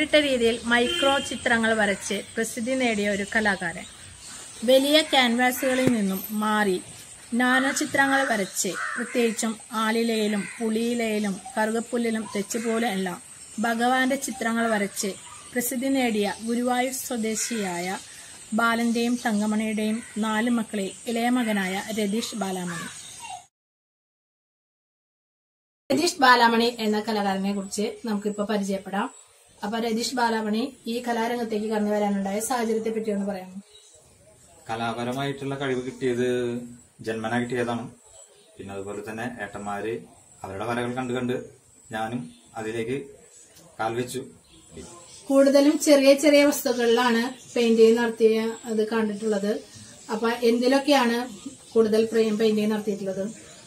വേറിട്ട രീതിയിൽ മൈക്രോ ചിത്രങ്ങൾ വരച്ച് പ്രസിദ്ധി നേടിയ ഒരു കലാകാരൻ വലിയ ക്യാൻവാസുകളിൽ നിന്നും മാറി നാനോ ചിത്രങ്ങൾ വരച്ച് പ്രത്യേകിച്ചും ആലിലയിലും പുളിയിലയിലും കറുകപ്പുല്ലിലും തെച്ചുപോലെ എല്ലാം ഭഗവാന്റെ ചിത്രങ്ങൾ വരച്ച് പ്രസിദ്ധി നേടിയ ഗുരുവായൂർ സ്വദേശിയായ ബാലന്റെയും തങ്കമണിയുടെയും നാല് മക്കളിൽ ഇളയ മകനായ രതീഷ് ബാലാമണി രതീഷ് ബാലാമണി എന്ന കലാകാരനെ കുറിച്ച് നമുക്കിപ്പോ പരിചയപ്പെടാം അപ്പൊ രതീഷ് ബാലാമണി ഈ കലാരംഗത്തേക്ക് കടന്നു വരാനുണ്ടായ സാഹചര്യത്തെ പറ്റി ഒന്ന് പറയാമോ കലാപരമായിട്ടുള്ള കഴിവ് കിട്ടിയത് ജന്മന കിട്ടിയതാണ് പിന്നെ അതുപോലെ തന്നെ ഏട്ടന്മാര് അവരുടെ വരകൾ കണ്ട് കണ്ട് ഞാനും അതിലേക്ക് കാൽവെച്ചു കൂടുതലും ചെറിയ ചെറിയ വസ്തുക്കളിലാണ് പെയിന്റിങ് നടത്തിയ അത് കണ്ടിട്ടുള്ളത് അപ്പൊ എന്തിലൊക്കെയാണ് കൂടുതൽ പെയിന്റിങ് നടത്തിയിട്ടുള്ളത്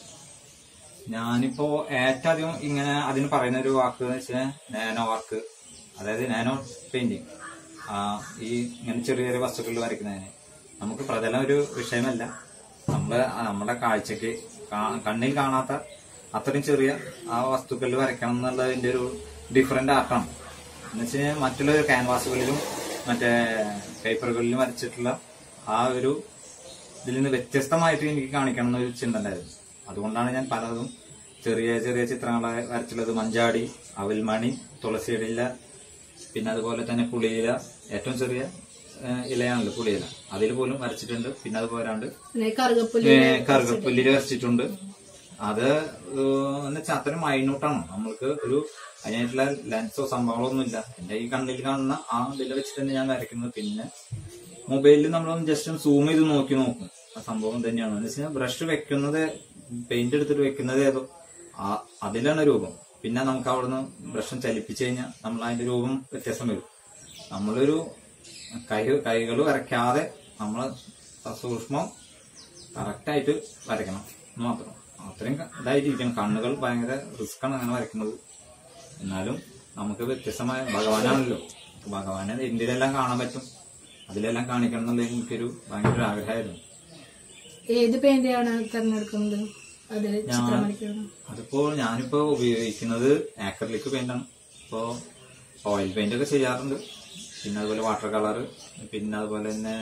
ഞാനിപ്പോ ഏറ്റവും അധികം ഇങ്ങനെ അതിന് പറയുന്ന ഒരു വാക്ക് എന്ന് വെച്ചാൽ നാനോ വർക്ക് അതായത് നാനോ പെയിന്റിങ് ഈ ഇങ്ങനെ ചെറിയ ചെറിയ വസ്തുക്കളിൽ വരയ്ക്കുന്നതിന് നമുക്ക് പ്രതലം ഒരു വിഷയമല്ല നമ്മള് നമ്മുടെ കാഴ്ചക്ക് കാ- കണ്ണിൽ കാണാത്ത അത്രയും ചെറിയ ആ വസ്തുക്കളിൽ വരയ്ക്കണം എന്നുള്ളതിന്റെ ഒരു ഡിഫറെന്റ് ആർട്ടാണ് എന്ന് വെച്ച് കഴിഞ്ഞാൽ മറ്റുള്ള ക്യാൻവാസുകളിലും മറ്റേ പേപ്പറുകളിലും വരച്ചിട്ടുള്ള ആ ഒരു ഇതിൽ നിന്ന് വ്യത്യസ്തമായിട്ട് എനിക്ക് കാണിക്കണം എന്നൊരു ചിന്ത ഉണ്ടായിരുന്നു അതുകൊണ്ടാണ് ഞാൻ പലതും ചെറിയ ചെറിയ ചിത്രങ്ങളെ വരച്ചുള്ളത് മഞ്ചാടി അവൽമണി തുളസിയില പിന്നെ അതുപോലെ തന്നെ പുളിയില ഏറ്റവും ചെറിയ ഏഹ്, ഇലയാണല്ലോ പുളിയില അതിൽ പോലും വരച്ചിട്ടുണ്ട് പിന്നെ അത് പോരാണ്ട് പിന്നെ കറുകപ്പുല്ല് ഏഹ്, കറുകപ്പുല്ലില് വരച്ചിട്ടുണ്ട് അത് ഏഹ്, എന്ന് വെച്ചാൽ അത്രയും മൈന്യൂട്ടാണ് നമ്മൾക്ക് ഒരു അതിനായിട്ടുള്ള ലെൻസോ സംഭവങ്ങളോ ഒന്നുമില്ല എന്റെ ഈ കണ്ണിൽ കാണുന്ന ആ ഇതിൽ വെച്ചിട്ട് തന്നെ ഞാൻ വരയ്ക്കുന്നത് പിന്നെ മൊബൈലിൽ നമ്മളൊന്ന് ജസ്റ്റ് ഒന്ന് സൂം ചെയ്ത് നോക്കി നോക്കും ആ സംഭവം തന്നെയാണ് എന്ന് വെച്ചാൽ ബ്രഷ് വെക്കുന്നത് പെയിന്റ് എടുത്തിട്ട് വെക്കുന്നത് ഏതോ ആ അതിലാണ് രൂപം പിന്നെ നമുക്ക് അവിടുന്ന് ബ്രഷും ചലിപ്പിച്ചു കഴിഞ്ഞാൽ നമ്മൾ അതിന്റെ രൂപം വ്യത്യാസം വരും നമ്മളൊരു കൈ കൈകൾ വരയ്ക്കാതെ നമ്മൾ സൂക്ഷ്മം കറക്റ്റായിട്ട് വരയ്ക്കണം എന്ന് മാത്രം അത്രയും ക- ഇതായിട്ടിരിക്കണം കണ്ണുകൾ ഭയങ്കര റിസ്ക് ആണ് അങ്ങനെ വരയ്ക്കുന്നത് എന്നാലും നമുക്ക് വ്യത്യസ്തമായ ഭഗവാനാണല്ലോ അപ്പൊ ഭഗവാനെ ഇന്ത്യയിലെല്ലാം കാണാൻ പറ്റും അതിലെല്ലാം കാണിക്കണം എന്നുള്ളത് എനിക്കൊരു ഭയങ്കര ഒരു ആഗ്രഹമായിരുന്നു ഏത് പെയിന്റാണ് തെരഞ്ഞെടുക്കുന്നത് അത് ചിത്രം വരയ്ക്കുന്നത് അതിപ്പോ ഞാനിപ്പോ ഉപയോഗിക്കുന്നത് ആക്രലിക് പെയിന്റ് ആണ് ഇപ്പോ ഓയിൽ പെയിന്റ് ഒക്കെ ചെയ്യാറുണ്ട് പിന്നെ അതുപോലെ വാട്ടർ കളർ പിന്നെ അതുപോലെ തന്നെ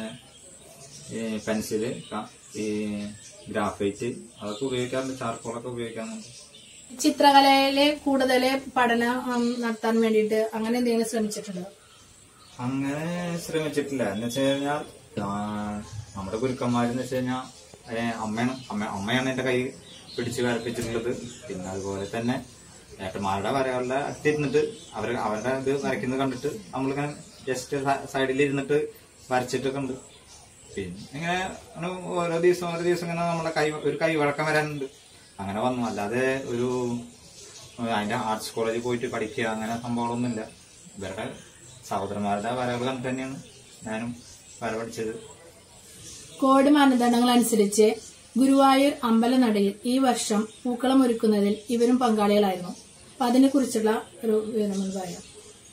പെൻസില് ഈ ഗ്രാഫൈറ്റ് അതൊക്കെ ഉപയോഗിക്കാറുണ്ട് ചാർക്കോളൊക്കെ ഉപയോഗിക്കാറുണ്ട് ചിത്രകലയില് കൂടുതൽ പഠനം ഉം, നടത്താൻ വേണ്ടിയിട്ട് അങ്ങനെ എന്തെങ്കിലും ശ്രമിച്ചിട്ടുണ്ടോ അങ്ങനെ ശ്രമിച്ചിട്ടില്ല എന്ന് വെച്ച് കഴിഞ്ഞാൽ ആ, നമ്മുടെ ഗുരുക്കന്മാരെന്ന് വെച്ച് കഴിഞ്ഞാൽ അമ്മയാണ് അമ്മ അമ്മയാണ് എന്റെ കൈ പിടിച്ച് വരപ്പിച്ചിട്ടുള്ളത് പിന്നെ അതുപോലെ തന്നെ ഏട്ടന്മാരുടെ വരകളുടെ അടുത്തിരുന്നിട്ട് അവർ അവരുടെ ഇത് വരയ്ക്കുന്നത് കണ്ടിട്ട് നമ്മളിങ്ങനെ ജസ്റ്റ് സൈഡിൽ ഇരുന്നിട്ട് വരച്ചിട്ടൊക്കെ ഉണ്ട് പിന്നെ ഇങ്ങനെ അങ്ങനെ ഓരോ ദിവസം ഓരോ ദിവസം ഇങ്ങനെ നമ്മുടെ കൈ ഒരു കൈ വഴക്കം വരാനുണ്ട് അങ്ങനെ വന്നു അല്ലാതെ ഒരു അതിന്റെ ആർട്സ് കോളേജിൽ പോയിട്ട് പഠിക്കുക അങ്ങനെ സംഭവങ്ങളൊന്നുമില്ല ഇവരുടെ സഹോദരന്മാരുടെ വരകൾ കണ്ടിട്ട് തന്നെയാണ് ഞാനും വര പഠിച്ചത് കോവിഡ് മാനദണ്ഡങ്ങൾ അനുസരിച്ച് ഗുരുവായൂർ അമ്പലനടയിൽ ഈ വർഷം പൂക്കളം ഒരുക്കുന്നതിൽ ഇവരും പങ്കാളികളായിരുന്നു അപ്പൊ അതിനെ കുറിച്ചുള്ള ഒരു വിവരം ഒന്ന് പറയാം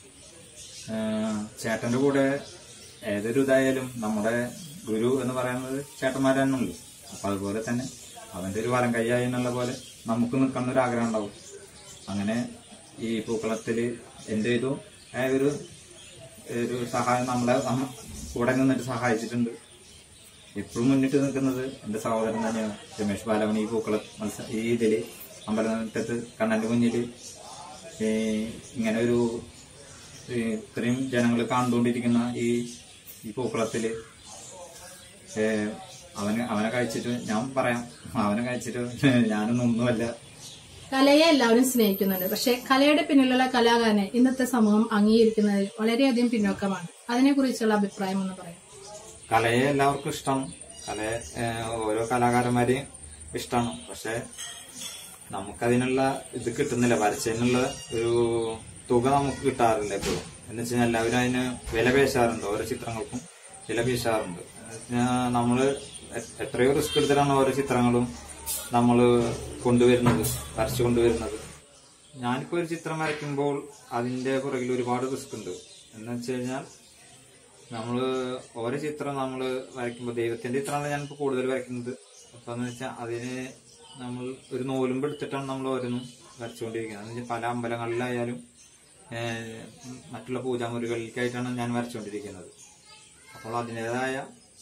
ഏഹ് ചേട്ടന്റെ കൂടെ ഏതൊരു ഇതായാലും നമ്മുടെ ഗുരു എന്ന് പറയുന്നത് ചേട്ടന്മാർ തന്നെയുള്ളൂ അപ്പൊ അതുപോലെ തന്നെ അവന്റെ ഒരു വരം കൈയായി എന്നുള്ള പോലെ നമുക്ക് നിൽക്കുന്ന ഒരു ആഗ്രഹം ഉണ്ടാവും അങ്ങനെ ഈ പൂക്കളത്തില് എന്റെ ഇതും ആ ഒരു ഒരു സഹായം നമ്മളെ നമ്മ- കൂടെ നിന്നിട്ട് സഹായിച്ചിട്ടുണ്ട് എപ്പോഴും മുന്നിട്ട് നിൽക്കുന്നത് എന്റെ സഹോദരൻ തന്നെയാണ് രമേഷ് ബാലമണി ഈ പൂക്കള മത്സ ഈ ഇതില് അമ്പലമുറ്റത്ത് കണ്ണന്റെ മുന്നില് ഈ ഇങ്ങനെ ഒരു ഈ ഇത്രയും ജനങ്ങൾ കണ്ടുകൊണ്ടിരിക്കുന്ന ഈ ഈ പൂക്കളത്തില് ഏ, അവന് അവനെ കഴിച്ചിട്ട് ഞാൻ പറയാം അവനെ കഴിച്ചിട്ട് ഞാനൊന്നും ഒന്നുമല്ല കലയെ എല്ലാവരും സ്നേഹിക്കുന്നുണ്ട് പക്ഷെ കലയുടെ പിന്നിലുള്ള കലാകാരനെ ഇന്നത്തെ സമൂഹം അംഗീകരിക്കുന്നതിൽ വളരെയധികം പിന്നോക്കമാണ് അതിനെക്കുറിച്ചുള്ള അഭിപ്രായം ഒന്ന് പറയാം കലയെ എല്ലാവർക്കും ഇഷ്ടമാണ് കലയെ ഏ, ഓരോ കലാകാരന്മാരെയും ഇഷ്ടമാണ് പക്ഷെ നമുക്കതിനുള്ള ഇത് കിട്ടുന്നില്ല വരച്ചതിനുള്ള ഒരു തുക നമുക്ക് കിട്ടാറില്ല എപ്പോഴും എന്ന് വെച്ചാൽ എല്ലാവരും അതിന് വില പേശാറുണ്ട് ഓരോ ചിത്രങ്ങൾക്കും വില പേശാറുണ്ട് ഏഹ് നമ്മള് എ- എത്രയോ റിസ്ക് എടുത്തിട്ടാണ് ഓരോ ചിത്രങ്ങളും നമ്മൾ കൊണ്ടുവരുന്നത് വരച്ചു കൊണ്ടുവരുന്നത് ഞാനിപ്പോ ഒരു ചിത്രം വരയ്ക്കുമ്പോൾ അതിന്റെ പുറകിൽ ഒരുപാട് റിസ്ക് ഉണ്ട് എന്ന് വെച്ച് കഴിഞ്ഞാൽ നമ്മള് ഓരോ ചിത്രം നമ്മള് വരയ്ക്കുമ്പോൾ ദൈവത്തിന്റെ ചിത്രമാണ് ഞാനിപ്പോ കൂടുതൽ വരയ്ക്കുന്നത് അപ്പൊ എന്ന് വെച്ചാൽ അതിന് നമ്മൾ ഒരു നൂലുമ്പ് എടുത്തിട്ടാണ് നമ്മൾ ഓരോന്നും വരച്ചുകൊണ്ടിരിക്കുന്നത് എന്ന് വെച്ചാൽ പല അമ്പലങ്ങളിലായാലും ഏഹ്, മറ്റുള്ള പൂജാമുറികളിലേക്കായിട്ടാണ് ഞാൻ വരച്ചുകൊണ്ടിരിക്കുന്നത് അപ്പോൾ അതിൻ്റെതായ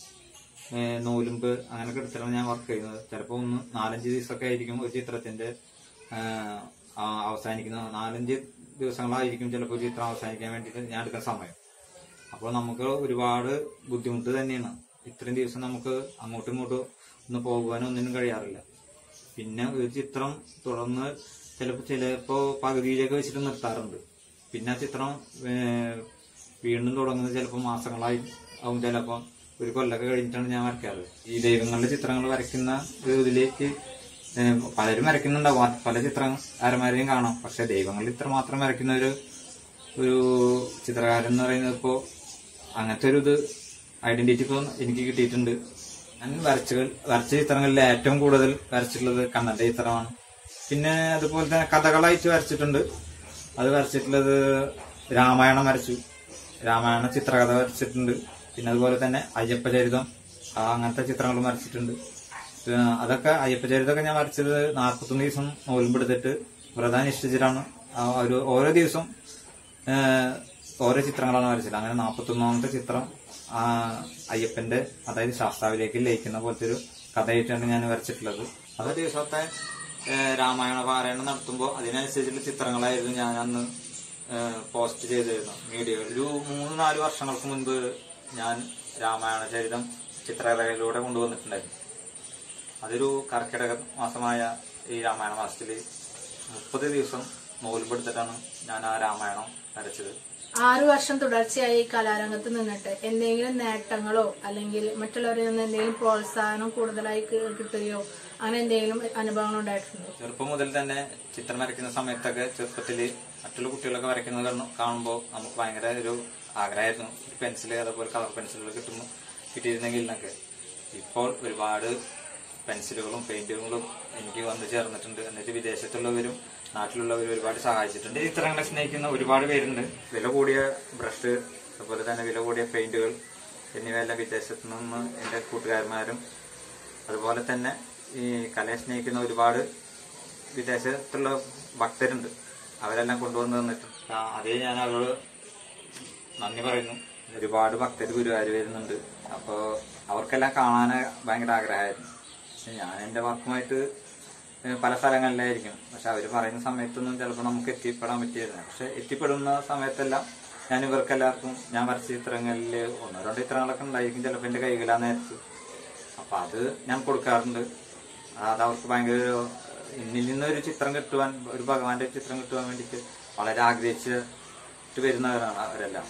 ഏഹ് നൂലുമ്പ് അങ്ങനെയൊക്കെ എടുത്തിട്ടാണ് ഞാൻ വർക്ക് ചെയ്യുന്നത് ചിലപ്പോൾ ഒന്ന് നാലഞ്ച് ദിവസമൊക്കെ ആയിരിക്കും ഒരു ചിത്രത്തിന്റെ ആഹ്, ആ അവസാനിക്കുന്ന നാലഞ്ച് ദിവസങ്ങളായിരിക്കും ചിലപ്പോൾ ഒരു ചിത്രം അവസാനിക്കാൻ വേണ്ടിയിട്ട് ഞാൻ എടുക്കുന്ന സമയം അപ്പോൾ നമുക്ക് ഒരുപാട് ബുദ്ധിമുട്ട് തന്നെയാണ് ഇത്രയും ദിവസം നമുക്ക് അങ്ങോട്ടും ഇങ്ങോട്ടും ഒന്ന് പോകുവാനോ ഒന്നിനും കഴിയാറില്ല പിന്നെ ഒരു ചിത്രം തുടർന്ന് ചിലപ്പോൾ ചിലപ്പോ പകുതിയിലേക്ക് വെച്ചിട്ട് നിർത്താറുണ്ട് പിന്നെ ആ ചിത്രം ഏഹ്, വീണ്ടും തുടങ്ങുന്നത് ചിലപ്പോൾ മാസങ്ങളായി ആവും ചിലപ്പോൾ ഒരു കൊല്ലൊക്കെ കഴിഞ്ഞിട്ടാണ് ഞാൻ വരയ്ക്കാറ് ഈ ദൈവങ്ങളുടെ ചിത്രങ്ങൾ വരയ്ക്കുന്ന ഒരു ഇതിലേക്ക് ഏഹ്, പലരും വരയ്ക്കുന്നുണ്ടാവും ആ പല ചിത്രകാരന്മാരെയും കാണാം പക്ഷെ ദൈവങ്ങളിൽ ഇത്ര മാത്രം വരയ്ക്കുന്ന ഒരു ഒരു ചിത്രകാരൻ എന്ന് പറയുന്നത് ഇപ്പോ അങ്ങനത്തെ ഒരു ഇത് ഐഡന്റിറ്റി ഇപ്പൊ എനിക്ക് കിട്ടിയിട്ടുണ്ട് ഞാൻ വരച്ചുകൾ വരച്ച ചിത്രങ്ങളിൽ ഏറ്റവും കൂടുതൽ വരച്ചിട്ടുള്ളത് കണ്ണന്റെ ചിത്രമാണ് പിന്നെ അതുപോലെ തന്നെ കഥകളായിട്ട് വരച്ചിട്ടുണ്ട് അത് വരച്ചിട്ടുള്ളത് രാമായണം വരച്ചു രാമായണ ചിത്രകഥ വരച്ചിട്ടുണ്ട് പിന്നെ അതുപോലെ തന്നെ അയ്യപ്പ ചരിതം ആ അങ്ങനത്തെ ചിത്രങ്ങളും വരച്ചിട്ടുണ്ട് ആ, അതൊക്കെ അയ്യപ്പ ചരിതമൊക്കെ ഞാൻ വരച്ചത് നാൽപ്പത്തൊന്ന് ദിവസം നോലുമ്പെടുത്തിട്ട് വ്രതം നിശ്ചയിച്ചിട്ടാണ് ആ ഒരു ഓരോ ദിവസം ഏഹ്, ഓരോ ചിത്രങ്ങളാണ് വരച്ചത് അങ്ങനെ നാൽപ്പത്തൊന്നാമത്തെ ചിത്രം ആ അയ്യപ്പന്റെ അതായത് ശാസ്താവിലേക്ക് ലയിക്കുന്ന പോലത്തെ ഒരു കഥയായിട്ടാണ് ഞാൻ വരച്ചിട്ടുള്ളത് അതേ ദിവസത്തെ ഏഹ്, രാമായണ പാരായണം നടത്തുമ്പോൾ അതിനനുസരിച്ചുള്ള ചിത്രങ്ങളായിരുന്നു ഞാൻ അന്ന് ഏഹ്, പോസ്റ്റ് ചെയ്തിരുന്നു മീഡിയയിൽ ഒരു മൂന്ന് നാല് വർഷങ്ങൾക്ക് മുൻപ് ഞാൻ രാമായണ ചരിതം ചിത്രകഥയിലൂടെ കൊണ്ടുവന്നിട്ടുണ്ടായിരുന്നു അതൊരു കർക്കിടക മാസമായ ഈ രാമായണ മാസത്തില് മുപ്പത് ദിവസം നോൽപ്പെടുത്തിട്ടാണ് ഞാൻ ആ രാമായണം വരച്ചത് ആറു വർഷം തുടർച്ചയായി ഈ കലാരംഗത്ത് നിന്നിട്ട് എന്തെങ്കിലും നേട്ടങ്ങളോ അല്ലെങ്കിൽ മറ്റുള്ളവരിൽ നിന്ന് എന്തെങ്കിലും പ്രോത്സാഹനം കൂടുതലായി കി- കിട്ടുകയോ അങ്ങനെ എന്തെങ്കിലും അനുഭവങ്ങൾ ഉണ്ടായിട്ടുണ്ടോ ചെറുപ്പം മുതൽ തന്നെ ചിത്രം വരയ്ക്കുന്ന സമയത്തൊക്കെ ചെറുപ്പത്തില് മറ്റുള്ള കുട്ടികളൊക്കെ വരയ്ക്കുന്നത് കാണു- കാണുമ്പോൾ നമുക്ക് ഭയങ്കര ഒരു ആഗ്രഹമായിരുന്നു ഒരു പെൻസിൽ അതേപോലെ കളർ പെൻസിലുകൾ കിട്ടുമ്പോൾ കിട്ടിയിരുന്നെങ്കിൽ എന്നൊക്കെ ഇപ്പോൾ ഒരുപാട് പെൻസിലുകളും പെയിന്റുകളും എനിക്ക് വന്നു ചേർന്നിട്ടുണ്ട് എന്നിട്ട് വിദേശത്തുള്ളവരും നാട്ടിലുള്ളവരും ഒരുപാട് സഹായിച്ചിട്ടുണ്ട് ഈ ചിത്രങ്ങളെ സ്നേഹിക്കുന്ന ഒരുപാട് പേരുണ്ട് വില കൂടിയ ബ്രഷ് അതുപോലെ തന്നെ വില കൂടിയ പെയിന്റുകൾ എന്നിവയെല്ലാം വിദേശത്തു നിന്ന് എന്റെ കൂട്ടുകാരന്മാരും അതുപോലെ തന്നെ ഈ കലയെ സ്നേഹിക്കുന്ന ഒരുപാട് വിദേശത്തുള്ള ഭക്തരുണ്ട് അവരെല്ലാം കൊണ്ടുവന്ന് തന്നിട്ടുണ്ട് ആ, അതേ ഞാൻ അവരോട് നന്ദി പറയുന്നു ഒരുപാട് ഭക്തർ ഗുരുവായൂർ വരുന്നുണ്ട് അപ്പോ അവർക്കെല്ലാം കാണാൻ ഭയങ്കര ആഗ്രഹമായിരുന്നു പക്ഷെ ഞാൻ എന്റെ വർക്കുമായിട്ട് ഏഹ് പല സ്ഥലങ്ങളിലായിരിക്കും പക്ഷെ അവര് പറയുന്ന സമയത്തൊന്നും ചിലപ്പോൾ നമുക്ക് എത്തിപ്പെടാൻ പറ്റിയിരുന്നില്ല പക്ഷെ എത്തിപ്പെടുന്ന സമയത്തെല്ലാം ഞാൻ ഇവർക്കെല്ലാവർക്കും ഞാൻ വരച്ച ചിത്രങ്ങളിൽ ഒന്നോ രണ്ടോ ചിത്രങ്ങളൊക്കെ ഉണ്ടായിരിക്കും ചിലപ്പോൾ എന്റെ കൈകളാ നേരത്ത് അപ്പൊ അത് ഞാൻ കൊടുക്കാറുണ്ട് അത് അവർക്ക് ഭയങ്കര ഒരു എന്നിൽ നിന്ന് ഒരു ചിത്രം കിട്ടുവാൻ ഒരു ഭഗവാന്റെ ചിത്രം കിട്ടുവാൻ വേണ്ടിയിട്ട് വളരെ ആഗ്രഹിച്ചിട്ട് വരുന്നവരാണ് അവരെല്ലാം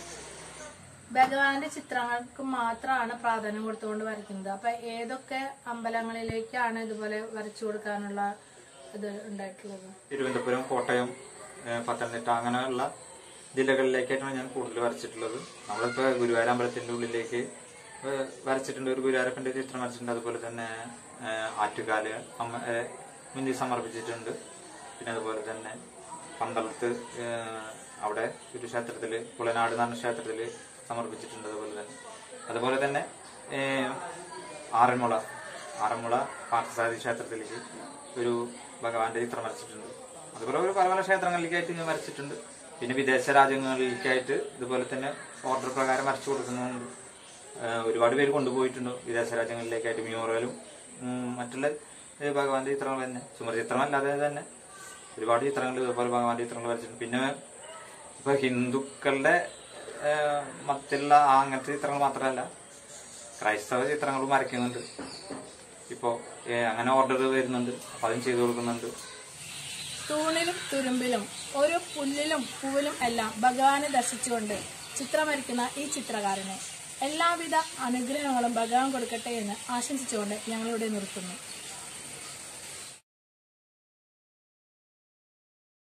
ഭഗവാന്റെ ചിത്രങ്ങൾക്ക് മാത്രമാണ് പ്രാധാന്യം കൊടുത്തുകൊണ്ട് വരയ്ക്കുന്നത് അപ്പൊ ഏതൊക്കെ അമ്പലങ്ങളിലേക്കാണ് ഇതുപോലെ വരച്ചു കൊടുക്കാനുള്ള ഇത് ഉണ്ടായിട്ടുള്ളത് തിരുവനന്തപുരം കോട്ടയം ഏഹ് പത്തനംതിട്ട അങ്ങനെയുള്ള ജില്ലകളിലേക്കായിട്ടാണ് ഞാൻ കൂടുതൽ വരച്ചിട്ടുള്ളത് നമ്മളിപ്പോ ഗുരുവായൂർ അമ്പലത്തിന്റെ ഉള്ളിലേക്ക് ഏഹ് വരച്ചിട്ടുണ്ട് ഒരു ഗുരുവായൂരപ്പന്റെ ചിത്രം വരച്ചിട്ടുണ്ട് അതുപോലെ തന്നെ ഏഹ് ആറ്റുകാല് അമ്മ ഏഹ് മുന്നിൽ സമർപ്പിച്ചിട്ടുണ്ട് പിന്നെ അതുപോലെ തന്നെ പന്തളത്ത് ഏഹ് അവിടെ ഒരു ക്ഷേത്രത്തില് കുളനാട് എന്ന് പറഞ്ഞ ക്ഷേത്രത്തില് സമർപ്പിച്ചിട്ടുണ്ട് അതുപോലെ തന്നെ അതുപോലെ തന്നെ ഏഹ് ആറന്മുള ആറന്മുള പാർത്ഥസാരഥി ക്ഷേത്രത്തിലേക്ക് ഒരു ഭഗവാന്റെ ചിത്രം വരച്ചിട്ടുണ്ട് അതുപോലെ ഒരു പല പല ക്ഷേത്രങ്ങളിലേക്കായിട്ട് ഞാൻ വരച്ചിട്ടുണ്ട് പിന്നെ വിദേശ രാജ്യങ്ങളിലേക്കായിട്ട് ഇതുപോലെ തന്നെ ഓർഡർ പ്രകാരം വരച്ചു കൊടുക്കുന്നുണ്ട് ഏഹ് ഒരുപാട് പേര് കൊണ്ടുപോയിട്ടുണ്ട് വിദേശ രാജ്യങ്ങളിലേക്കായിട്ട് മ്യൂറലും ഉം, മറ്റുള്ള ഏഹ് ഭഗവാന്റെ ചിത്രങ്ങൾ തന്നെ ചുമർ ചിത്രമല്ലാതെ തന്നെ ഒരുപാട് ചിത്രങ്ങൾ ഇതുപോലെ ഭഗവാന്റെ ചിത്രങ്ങൾ വരച്ചിട്ടുണ്ട് പിന്നെ ഇപ്പൊ ഹിന്ദുക്കളുടെ ഏഹ്, മറ്റുള്ള ആ അങ്ങനത്തെ ചിത്രങ്ങൾ മാത്രമല്ല ക്രൈസ്തവ ചിത്രങ്ങളും വരയ്ക്കുന്നുണ്ട് ഇപ്പോ ഏഹ്, അങ്ങനെ ഓർഡർ വരുന്നുണ്ട് അപ്പൊ അതും ചെയ്തു കൊടുക്കുന്നുണ്ട് തൂണിലും തുരുമ്പിലും ഓരോ പുല്ലിലും പൂവിലും എല്ലാം ഭഗവാനെ ദർശിച്ചുകൊണ്ട് ചിത്രം വരയ്ക്കുന്ന ഈ ചിത്രകാരനെ എല്ലാവിധ അനുഗ്രഹങ്ങളും ഭഗവാൻ കൊടുക്കട്ടെ എന്ന് ആശംസിച്ചുകൊണ്ട് ഞങ്ങളിവിടെ നിർത്തുന്നു